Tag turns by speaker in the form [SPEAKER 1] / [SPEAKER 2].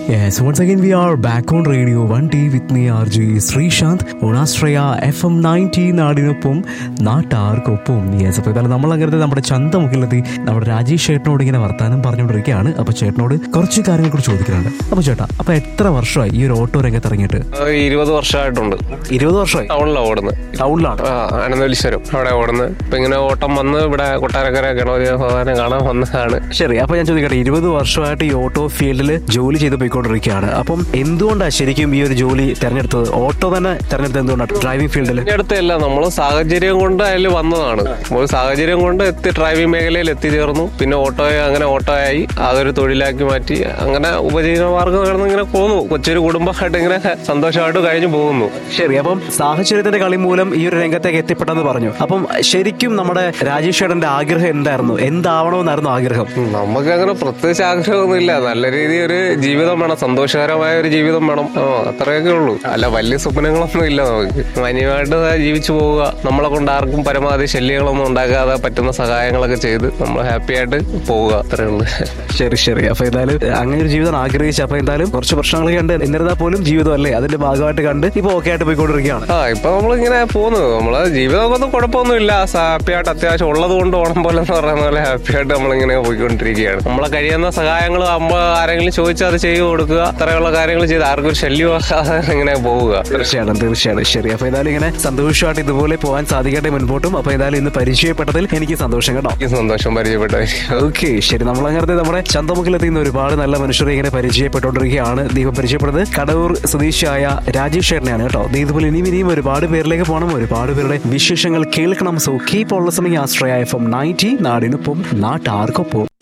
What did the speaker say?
[SPEAKER 1] Yes, once again we are back on radio 1D with me RJ Sreesanth ഓണാശ്രയ F M ninety നാടിനൊപ്പം നാട്ടാർക്കൊപ്പം yes അപ്പോൾ ഇതായാലും നമ്മൾ അങ്ങനത്തെ നമ്മുടെ ചന്തമുഖിലെത്തി നമ്മുടെ രാജേഷ് ചേട്ടനോട് ഇങ്ങനെ വർത്താനം പറഞ്ഞുകൊണ്ടിരിക്കുകയാണ് അപ്പോൾ ചേട്ടനോട് കുറച്ച് കാര്യങ്ങൾ കൂടി ചോദിക്കുന്നുണ്ട് അപ്പോൾ ചേട്ടാ അപ്പോൾ എത്ര വർഷമായി ഈ ഒരു ഓട്ടോ രംഗത്ത് ഇറങ്ങിയിട്ട്
[SPEAKER 2] അത് ഇരുപത് വർഷമായിട്ടുണ്ട്
[SPEAKER 1] ഇരുപത് വർഷമായി
[SPEAKER 2] ടൗണിലാണ് ഓടുന്നത്
[SPEAKER 1] ടൗണിലാണ്
[SPEAKER 2] ആ ആനന്ദവല്ലീശ്വരം അവിടെ ഓടുന്നത് ഇപ്പൊ ഇങ്ങനെ ഓട്ടം വന്ന് ഇവിടെ കൊട്ടാരക്കര ഗണപതി ഭഗവാനെ കാണാൻ വന്നതാണ്
[SPEAKER 1] ശരി അപ്പൊ ഞാൻ ചോദിക്കട്ടെ ഇരുപത് വർഷമായിട്ട് ഈ ഓട്ടോ ഫീൽഡിൽ ജോലി ചെയ്ത് പോയിക്കൊണ്ടിരിക്കുകയാണ് അപ്പം എന്തുകൊണ്ടാണ് ശരിക്കും ഈ ഒരു ജോലി തെരഞ്ഞെടുത്തത് ഓട്ടോ തന്നെ തെരഞ്ഞെടുത്തത് എന്തുകൊണ്ടാണ് ഡ്രൈവിംഗ് ഫീൽഡിൽ
[SPEAKER 2] ഇതിന്റെ അടുത്തല്ല നമ്മൾ സാഹചര്യം കൊണ്ട് അതിൽ വന്നതാണ് ഒരു സാഹചര്യം കൊണ്ട് എത്തി ഡ്രൈവിംഗ് മേഖലയിൽ എത്തിച്ചേർന്നു പിന്നെ ഓട്ടോ അങ്ങനെ ഓട്ടോ ആയി അതൊരു തൊഴിലാക്കി മാറ്റി അങ്ങനെ ഉപജീവന മാർഗം കിടന്ന് ഇങ്ങനെ പോന്നു കൊച്ചൊരു കുടുംബമായിട്ട് ഇങ്ങനെ സന്തോഷമായിട്ട് കഴിഞ്ഞു പോകുന്നു
[SPEAKER 1] ശരി അപ്പം സാഹചര്യത്തിന്റെ കളി മൂലം ഈ ഒരു രംഗത്തേക്ക് എത്തിപ്പെട്ടെന്ന് പറഞ്ഞു അപ്പം ശരിക്കും നമ്മുടെ രാജേഷ് ചേട്ടന്റെ ആഗ്രഹം എന്തായിരുന്നു എന്താവണമെന്നായിരുന്നു ആഗ്രഹം
[SPEAKER 2] നമുക്ക് അങ്ങനെ പ്രത്യേകിച്ച് ആഗ്രഹമൊന്നുമില്ല നല്ല രീതിയിൽ ഒരു ജീവിതം വേണം സന്തോഷകരമായ ഒരു ജീവിതം വേണം ആ അത്രയൊക്കെ ഉള്ളൂ അല്ല വലിയ സ്വപ്നങ്ങളൊന്നും ഇല്ല നമുക്ക് മാന്യമായിട്ട് ജീവിച്ചു പോവുക നമ്മളെ കൊണ്ട് ആർക്കും പരമാവധി ശല്യങ്ങളൊന്നും ഉണ്ടാക്കാതെ പറ്റുന്ന സഹായങ്ങളൊക്കെ ചെയ്ത് നമ്മൾ ഹാപ്പി ആയിട്ട് പോവുക അത്രേ ഉള്ളൂ
[SPEAKER 1] ശരി ശരി അപ്പൊ എന്തായാലും അങ്ങനെ ഒരു ജീവിതം ആഗ്രഹിച്ചു അപ്പൊ എന്തായാലും കുറച്ച് പ്രശ്നങ്ങളൊക്കെ ഉണ്ട് എന്നിരുന്നാൽ പോലും ജീവിതം അല്ലേ അതിന്റെ ഭാഗമായിട്ട് കണ്ട് ഇപ്പൊ ഓക്കെ ആയിട്ട് പോയിക്കൊണ്ടിരിക്കുകയാണ്
[SPEAKER 2] ആ ഇപ്പൊ നമ്മളിങ്ങനെ പോന്നു നമ്മളെ ജീവിതമൊന്നും കുഴപ്പമൊന്നുമില്ല ഹാപ്പി ആയിട്ട് അത്യാവശ്യം ഉള്ളത് കൊണ്ട് ഓണം പോലെ എന്ന് പറയുന്ന പോലെ ഹാപ്പി ആയിട്ട് നമ്മളിങ്ങനെ പോയിക്കൊണ്ടിരിക്കുകയാണ് നമ്മളെ കഴിയുന്ന സഹായങ്ങൾ അമ്മ ആരെങ്കിലും ചോദിച്ചാൽ അത് ചെയ്തു കൊടുക്കുക അത്രയുള്ള കാര്യങ്ങൾ ചെയ്ത് ആർക്കും ഒരു ശല്യമാകാതെ ഇങ്ങനെ പോവുക
[SPEAKER 1] തീർച്ചയായിട്ടും തീർച്ചയായിട്ടും ശരി അപ്പൊ എന്തായാലും ഇങ്ങനെ സന്തോഷമായിട്ട് ഇതുപോലെ പോകാൻ സാധിക്കട്ടെ മുൻപോട്ടും അപ്പൊ എന്തായാലും ഇന്ന് പരിചയപ്പെട്ടതിൽ എനിക്ക് സന്തോഷം കേട്ടോ
[SPEAKER 2] എനിക്ക് സന്തോഷം പരിചയപ്പെട്ടവർ
[SPEAKER 1] ഓക്കെ ശരി നമ്മൾ അങ്ങനത്തെ നമ്മുടെ ചന്തമുഖിലെത്തുന്ന ഒരുപാട് നല്ല മനുഷ്യരെ ഇങ്ങനെ പരിചയപ്പെട്ടുകൊണ്ടിരിക്കുകയാണ് ദീപം പരിചയപ്പെടുന്നത് കടവൂർ സ്വദേശിയായ രാജേഷ് ചേട്ടനെയാണ് കേട്ടോ ദേ ഇതുപോലെ ഇനിയും ഇനിയും ഒരുപാട് പേരിലേക്ക് പോകണം ഒരുപാട് പേരുടെ വിശേഷങ്ങൾ കേൾക്കണം so keep all listening Ashraya F M ninety നാടിനൊപ്പം നാട്ടാർക്കൊപ്പം